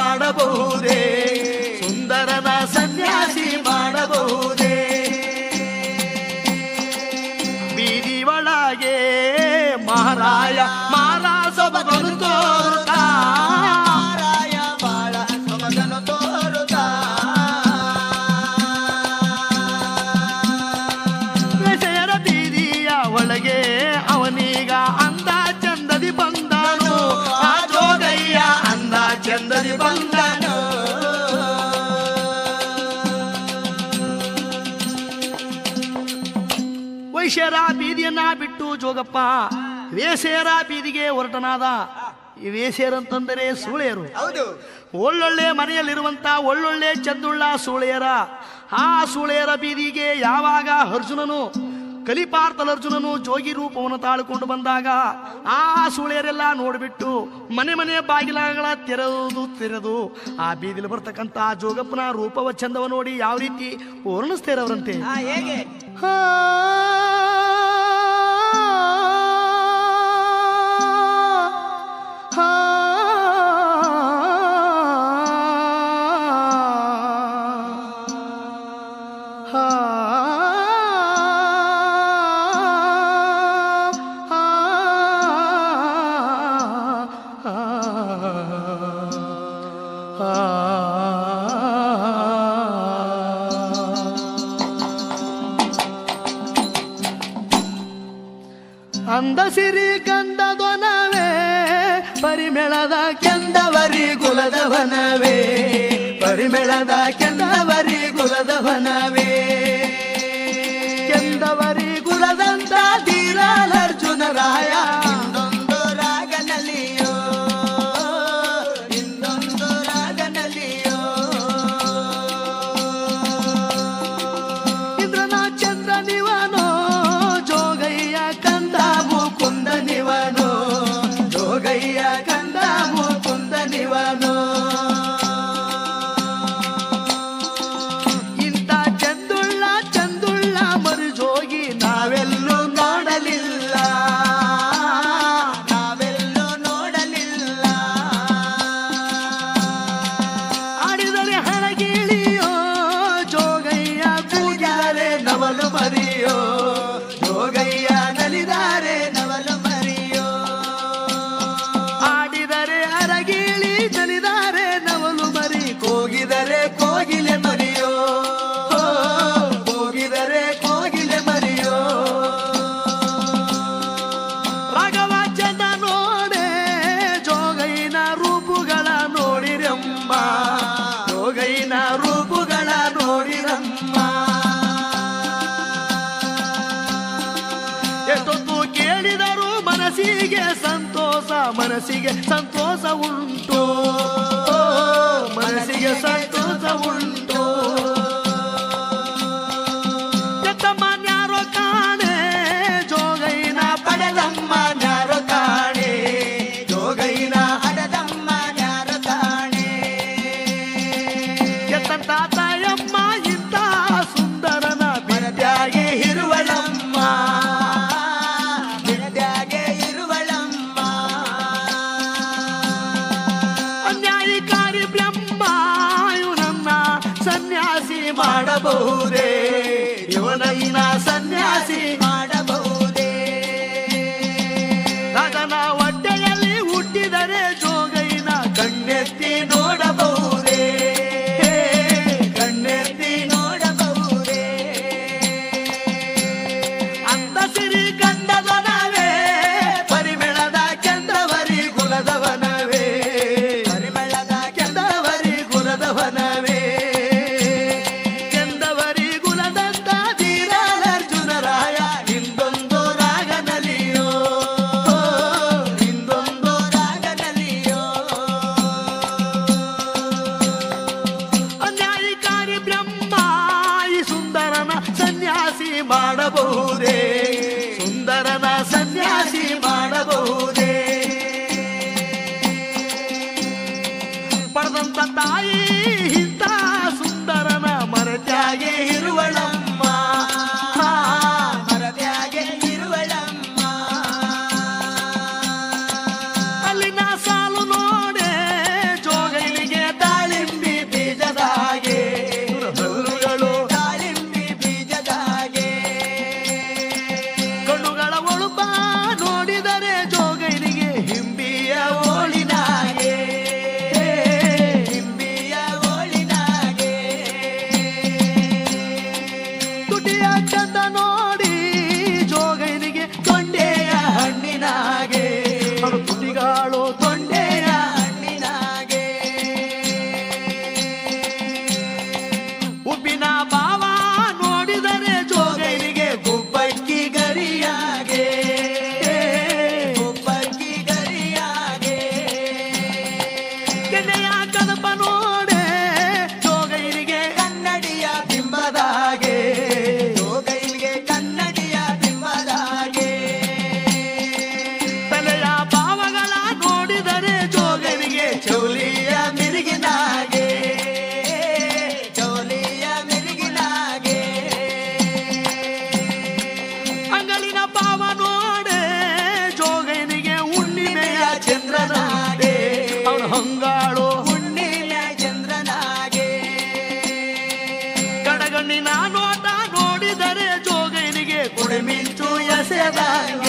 ಮಾಡಬಹುದೇ ಸುಂದರನ ಸನ್ಯಾಸಿ ಮಾಡಬಹುದೇ ಬೀದಿ ಒಳಗೆ ಮಹಾರಾಯ ಮಾರ ಸೊಬಗನು ತೋರುತ್ತಾ ಮಾರಾಯ ಬಾಳ ಸೊಬಗನು ತೋರುತ್ತಾ ವಿಷಯದ ಬೀದಿಯ ಒಳಗೆ ಅವನೀಗ ಅಂದ ಚಂದದಿ ಬಂದನು ಆ ಜೋಗಯ್ಯ ಅಂದ ಚಂದದಿ ಬಂದನು ವೈಶ್ಯರ ಬೀದಿಯನ್ನ ಬಿಟ್ಟು ಜೋಗಪ್ಪ ವೇಸೇರ ಬೀದಿಗೆ ಹೊರಟನಾದ ಈ ವೇಸೇರಂತಂದರೆ ಸೂಳೆಯರು ಹೌದು ಒಳ್ಳೊಳ್ಳೆ ಮನೆಯಲ್ಲಿರುವಂತ ಒಳ್ಳೊಳ್ಳೆ ಚಂದುಳ್ಳ ಸೂಳೆಯರ ಆ ಸೂಳೆಯರ ಬೀದಿಗೆ ಯಾವಾಗ ಅರ್ಜುನನು ಕಲಿಪಾರ್ಥಲ ಅರ್ಜುನನು ಜೋಗಿ ರೂಪವನ್ನು ತಾಳಿಕೊಂಡು ಬಂದಾಗ ಆ ಸೂಳೆಯರೆಲ್ಲ ನೋಡಿಬಿಟ್ಟು ಮನೆ ಮನೆ ಬಾಗಿಲಗಳ ತೆರೆದು ತೆರೆದು ಆ ಬೀದಿಲಿ ಬರ್ತಕ್ಕಂತ ಆ ಜೋಗಪ್ಪನ ರೂಪವ ಚಂದವ ನೋಡಿ ಯಾವ ರೀತಿ ವರ್ಣಿಸ್ತಿರವ್ರಂತೆ ಆ ಹೇಗೆ ಹಾ ಹಾ ಹಾ ಅಂದ ಸಿರಿ ಕಂದದೊನವೇ ಪರಿಮೆಳದ ಕೆಂದವರಿ ಕುಲದವನವೇ ಪರಿಮೆಳದ ಕೆಂದವರಿ ಕುಲದವನವೇ ಕೆಂದವರಿ ಕುಲದಂತ ಧೀರಾಲರ್ಜುನ ರಾಯ ಇನ್ನೊಂದು ರಾಗನಲ್ಲಿಯೋ ಇನ್ನೊಂದು ರಾಗನಲ್ಲಿಯೋ ಇಂದ್ರನ ಚಂದ್ರ ನಿವನೋ ಜೋಗಯ್ಯ ಕಂದ ಮುಕುಂದ ನಿವನೋ ಜೋಗಯ್ಯ ಕಂದ ಮುಕುಂದ ನಿವನೋ ಇಂಥ ಚಂದುಳ್ಳ ಚಂದುಳ್ಳ ಮರು ಜೋಗಿ ನಾವೆಲ್ಲೂ ನೋಡಲಿಲ್ಲ ನಾವೆಲ್ಲೂ ನೋಡಲಿಲ್ಲ ಆಡಿದರೆ ಹಣಗಿಳಿಯೋ ಜೋಗಯ್ಯ ಕೂಗಿದರೆ ನವಲು ಮರಿಯೋ ಜೋಗಯ್ಯ ನಲಿದಾರೆ ನವಲು ಮರಿಯೋ ಆಡಿದರೆ ಅರಗಿಳಿ ನಲಿದಾರೆ ನವಲು ಮರಿ ಕೂಗಿದರೆ ಕೋಗಿಲೆ ಮರಿಯೋ ಹೋ, ಕೂಗಿದರೆ ಕೋಗಿಲೆ ಮರಿಯೋ ರಾಘವ ಚಂದ ನೋಡೆ ಜೋಗೈನ ರೂಪುಗಳ ನೋಡಿರಮ್ಮ ಜೋಗೈನ ರೂಪುಗಳ ನೋಡಿರಮ್ಮ ಎಷ್ಟೊತ್ತು ಕೇಳಿದರು ಮನಸ್ಸಿಗೆ ಸಂತೋಷ ಮನಸ್ಸಿಗೆ ಸಂತೋಷ ಉಂಟು ಮನಸ್ಸಿಗೆ ಸಂತೋಷ ಉಂಟು ಎತ್ತಮ್ಮನ್ಯಾರೋ ಕಾಣೆ ಜೋಗೈನ ಪಡೆದಮ್ಮ ನ್ಯಾರೋ ಕಾಣೆ ಜೋಗೈನ ಹಡದಮ್ಮ ಯಾರ ಕಾಣೆ ಎತ್ತಂತ ತಾಯಮ್ಮ ಇಂಥ ಸುಂದರನ ಬಿಡ್ಯಾಗಿ ಇರುವಳಮ್ಮ ಬಿಡದ್ಯಾಗೆ ಇರುವಳಮ್ಮ ಅನ್ಯಾಯಕಾರಿ ಬ್ರಹ್ಮ ಇವನನ್ನ ಸನ್ಯಾಸಿ ಮಾಡಬಹುದೇ ಇವನನ್ನ ಸನ್ಯಾಸಿ ಮಾಡಬಹುದೇ ರಾಜನ ಹೊಟ್ಟೆಯಲ್ಲಿ ಹುಟ್ಟಿದರೆ ಜೋಗೈನ ಕಣ್ಣೆತ್ತಿ ನೋಡಬಹುದೇ ಕಣ್ಣೆತ್ತಿ ನೋಡಬಹುದೇ ಅಂದ ಸಿರಿ ಗಂಡದನವೇ ಪರಿಮೆಳದ ಕೆಂದವರಿ ಕುಲದವನವೇ ಪರಿಮಳದ ಕೆಂದವರಿ ಕುಲದವನವೇ ಕೆಂದವರಿ ಕುಲ ನೋಡಿದರೆ ಜೋಗೈನಿಗೆ ಹಿಂಬಿಯ ಓಳಿನಾಗೆ ಹಿಂಬಿಯ ಓಳಿನಾಗೆ ತುಟಿಯ ಚಂದ ನೋಡಿ ಜೋಗೈನಿಗೆ ತೊಂಡೆಯ ಹಣ್ಣಿನಾಗೆ ಅವಳು ತುಟಿಗಾಳು ತೊಂಡೆಯ ಹಣ್ಣಿನಾಗೆ ಉಪ್ಪಿನ ಬಾವ ನೋಡಿದರೆ ಜೋಗೈನಿಗೆ ಗುಬ್ಬಕ್ಕಿ ಗರಿಯಾಗೆ ಗುಬ್ಬಕ್ಕಿ ಗರಿಯಾಗೆ ಕೆನೆಯ ಕದಪ ನೋಡೆ ಜೋಗೈನಿಗೆ ಕನ್ನಡಿಯ ಬಿಂಬದಾಗೆ ಜೋಗೈಲಿಗೆ ಕನ್ನಡಿಯ ಬಿಂಬದಾಗೆ ತಲೆಯ ಭಾವಗಳ ನೋಡಿದರೆ ಜೋಗೈನಿಗೆ ಚೌಲಿಯ ಮಿರಿಗಿನಾಗೆ ಚೋಲಿಯ ಮೆರುಗಿನಾಗೆ ಅಂಗಲಿನ ಭಾವ ನೋಡೆ ಜೋಗೈನಿಗೆ ಹುಣ್ಣಿಮೆಯ ಚಂದ್ರನಾಗೆ ಅವನು ಹಂಗಾಳು ಹುಣ್ಣಿನ ಚಂದ್ರನಾಗೆ ಕಡಗಣ್ಣಿನ ನೋಟ ನೋಡಿದರೆ ಜೋಗೈನಿಗೆ ಕುಡಿಮಿಂಚು ಎಸೆದಂಗೆ